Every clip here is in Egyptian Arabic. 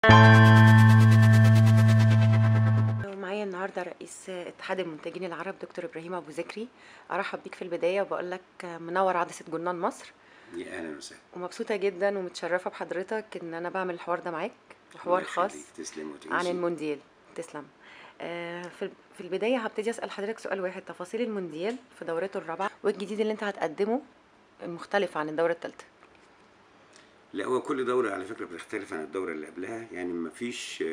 معايا النهارده رئيس اتحاد المنتجين العرب دكتور ابراهيم ابو ذكري ارحب بيك في البدايه وبقول لك منور عدسه جنان مصر يا اهلا وسهلا ومبسوطه جدا ومتشرفه بحضرتك ان انا بعمل الحوار ده معاك وحوار الله خاص يخليك. تسلم عن وتعيشي المونديال تسلم آه، في في البدايه هبتدي اسال حضرتك سؤال واحد تفاصيل المونديال في دورته الرابعه والجديد اللي انت هتقدمه المختلف عن الدوره الثالثه لا هو كل دورة على فكرة بتختلف عن الدورة اللي قبلها يعني ما فيش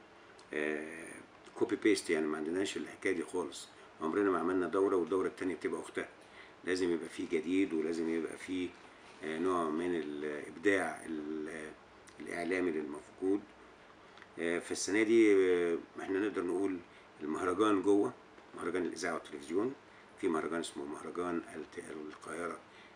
كوبي بيست يعني ما عندناش الحكاية دي خالص عمرنا ما عملنا دورة والدورة التانية بتبقى أختها لازم يبقى فيه جديد ولازم يبقى فيه آه، نوع من الإبداع ال- الإعلامي للمفقود آه، فالسنة دي آه، احنا نقدر نقول المهرجان جوه مهرجان الإذاعة والتلفزيون في مهرجان اسمه مهرجان الت- القاهرة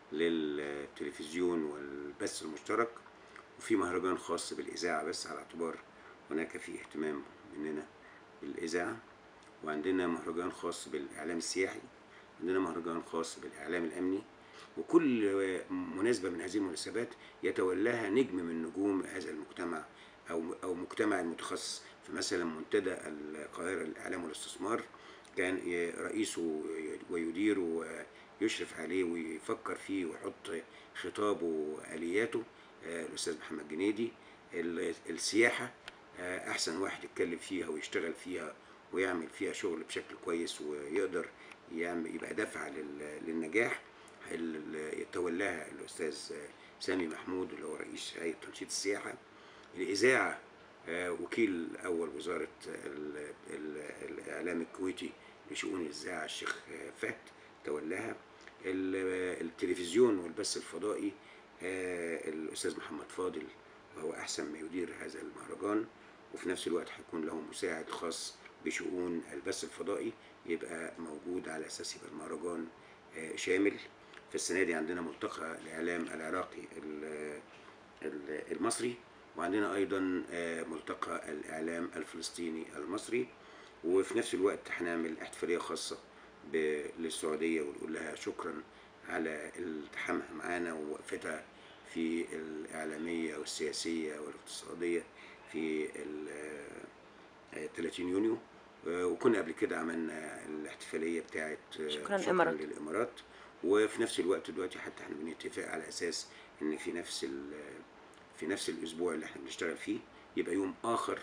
للتلفزيون والبث المشترك وفي مهرجان خاص بالإذاعة بس على اعتبار هناك في اهتمام مننا بالإذاعة وعندنا مهرجان خاص بالإعلام السياحي عندنا مهرجان خاص بالإعلام الأمني وكل مناسبة من هذه المناسبات يتولاها نجم من نجوم هذا المجتمع أو أو مجتمع المتخصص فمثلا منتدى القاهرة للإعلام والاستثمار كان ي- رئيسه ويديره ويشرف عليه ويفكر فيه ويحط خطابه وآلياته آه، الأستاذ محمد جنيدي ال- السياحة آه، أحسن واحد يتكلم فيها ويشتغل فيها ويعمل فيها شغل بشكل كويس ويقدر يعمل يبقى دافع لل- للنجاح ال- يتولاها الأستاذ سامي محمود اللي هو رئيس هيئة تنشيط السياحة الإذاعة آه، وكيل أول وزارة ال- ال- الإعلام الكويتي لشؤون الإذاعة الشيخ آه، فهد تولاها ال- التلفزيون والبث الفضائي آه، الأستاذ محمد فاضل وهو أحسن ما يدير هذا المهرجان وفي نفس الوقت هيكون له مساعد خاص بشؤون البث الفضائي يبقى موجود على أساس يبقى المهرجان آه، شامل فالسنة دي عندنا ملتقى الإعلام العراقي ال- ال- المصري وعندنا أيضا آه، ملتقى الإعلام الفلسطيني المصري وفي نفس الوقت هنعمل احتفالية خاصة ب- للسعودية ونقول لها شكرا على التحامها معانا ووقفتها في الإعلامية والسياسية والاقتصادية في ال- آه، 30 يونيو آه، وكنا قبل كده عملنا الاحتفالية بتاعت آه، شكراً إمارات. للإمارات وفي نفس الوقت دلوقتي حتى احنا بنتفق على أساس إن في نفس ال- في نفس الأسبوع اللي احنا بنشتغل فيه يبقى يوم آخر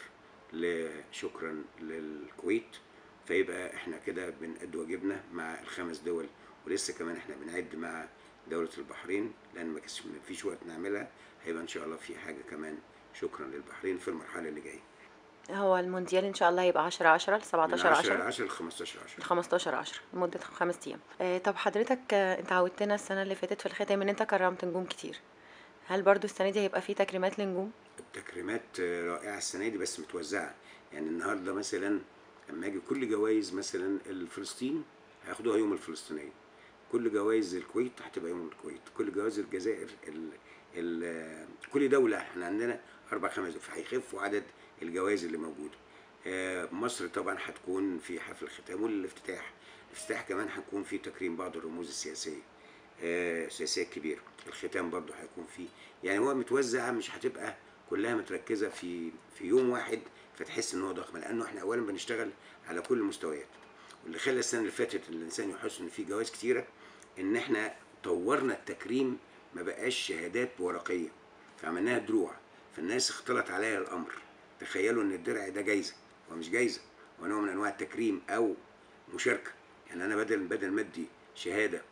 لشكرا للكويت فيبقى احنا كده بنأدي واجبنا مع الخمس دول ولسه كمان احنا بنعد مع دولة البحرين لأن ما كانش- ما فيش وقت نعملها هيبقى إن شاء الله في حاجة كمان شكرا للبحرين في المرحلة اللي جاية هو المونديال ان شاء الله هيبقى 10 10 ل من 17 10 10 ل 10 ل 15 10 ل 15 10 لمده خمس ايام آه، طب حضرتك آه، انت عودتنا السنه اللي فاتت في الختام ان انت كرمت نجوم كتير هل برضو السنه دي هيبقى في تكريمات لنجوم التكريمات رائعة السنة دي بس متوزعة يعني النهاردة مثلا لما اجي كل جوائز مثلا الفلسطين هياخدوها يوم الفلسطينية كل جوائز الكويت هتبقى يوم الكويت كل جوائز الجزائر ال ال كل دولة احنا عندنا أربع خمس فهيخفوا عدد الجوائز اللي موجودة آه، مصر طبعا هتكون في حفل الختام والافتتاح الافتتاح كمان هيكون في تكريم بعض الرموز السياسية آه، سياسية كبيرة الختام برضو هيكون فيه يعني هو متوزعة مش هتبقى كلها متركزة في في يوم واحد فتحس ان هو ضخم لانه احنا اولا بنشتغل على كل المستويات واللي خلى السنة اللي فاتت الانسان يحس ان في جوائز كتيرة ان احنا طورنا التكريم ما بقاش شهادات ورقية فعملناها دروع فالناس اختلط عليها الامر تخيلوا ان الدرع ده جايزة هو مش جايزة هو نوع من انواع التكريم او مشاركة يعني انا بدل بدل ما ادي شهادة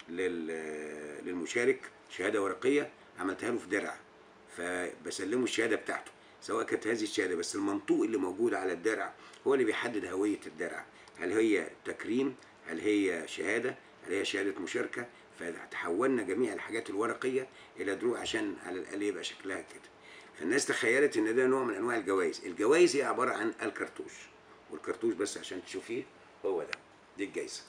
لل- للمشارك شهاده ورقيه عملتها له في درع فبسلمه الشهاده بتاعته سواء كانت هذه الشهاده بس المنطوق اللي موجود على الدرع هو اللي بيحدد هويه الدرع هل هي تكريم هل هي شهاده هل هي شهاده مشاركه فتحولنا جميع الحاجات الورقيه الى دروع عشان على الاقل يبقى شكلها كده فالناس تخيلت ان ده نوع من انواع الجوائز الجوائز هي عباره عن الكرتوش والكرتوش بس عشان تشوفيه هو ده دي الجايزه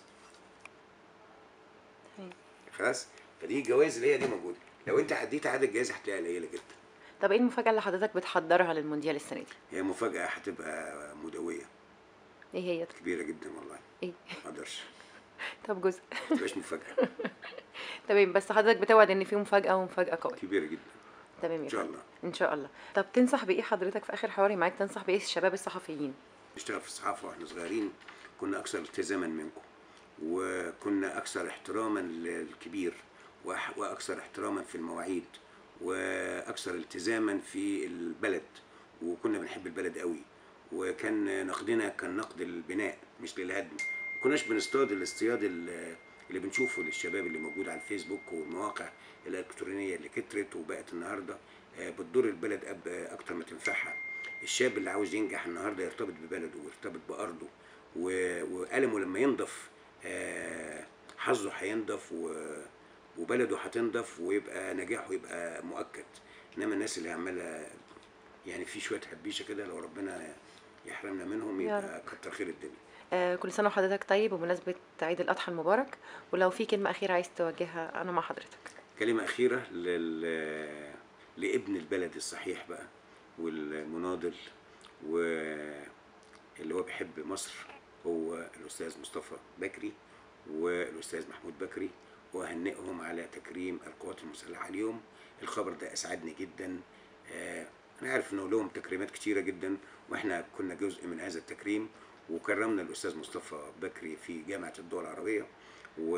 تمام. خلاص فدي الجوائز اللي هي دي موجوده لو انت عديت عدد الجوائز هتلاقيها قليله جدا طب ايه المفاجاه اللي حضرتك بتحضرها للمونديال السنه دي هي مفاجاه هتبقى مدويه ايه هي كبيره جدا والله ايه ما اقدرش طب جزء ما تبقاش مفاجاه تمام بس حضرتك بتوعد ان في مفاجاه ومفاجاه قويه كبيره جدا تمام يا ان شاء فندم. الله ان شاء الله طب تنصح بايه حضرتك في اخر حواري معاك تنصح بايه الشباب الصحفيين نشتغل في الصحافه واحنا صغيرين كنا اكثر التزاما منكم وكنا اكثر احتراما للكبير وأح- واكثر احتراما في المواعيد واكثر التزاما في البلد وكنا بنحب البلد قوي وكان نقدنا كان نقد البناء مش للهدم ما كناش بنصطاد الاصطياد ال- اللي بنشوفه للشباب اللي موجود على الفيسبوك والمواقع الالكترونيه اللي كترت وبقت النهارده آه، بتضر البلد أب- اكتر ما تنفعها الشاب اللي عاوز ينجح النهارده يرتبط ببلده ويرتبط بارضه و- وقلمه لما ينضف آه، حظه هينضف و- وبلده هتنضف ويبقى نجاحه يبقى مؤكد انما الناس اللي عماله يعني في شويه هبيشه كده لو ربنا يحرمنا منهم يا يبقى كتر خير الدنيا آه كل سنه وحضرتك طيب بمناسبه عيد الاضحى المبارك ولو في كلمه اخيره عايز توجهها انا مع حضرتك كلمة أخيرة لل... لابن البلد الصحيح بقى والمناضل واللي هو بيحب مصر هو الأستاذ مصطفى بكري والأستاذ محمود بكري وأهنئهم على تكريم القوات المسلحة اليوم الخبر ده أسعدني جدا آه، أنا عارف إنه لهم تكريمات كتيرة جدا وإحنا كنا جزء من هذا التكريم وكرمنا الأستاذ مصطفى بكري في جامعة الدول العربية و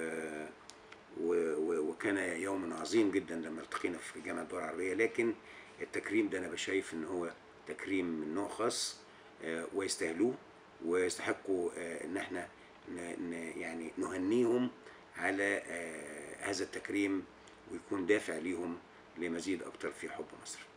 و- و- وكان يوم عظيم جدا لما التقينا في جامعه الدول العربيه لكن التكريم ده انا بشايف ان هو تكريم من نوع خاص آه، ويستاهلوه ويستحقوا آه، ان احنا ن- ن- يعني نهنيهم على آه، هذا التكريم ويكون دافع ليهم لمزيد اكتر في حب مصر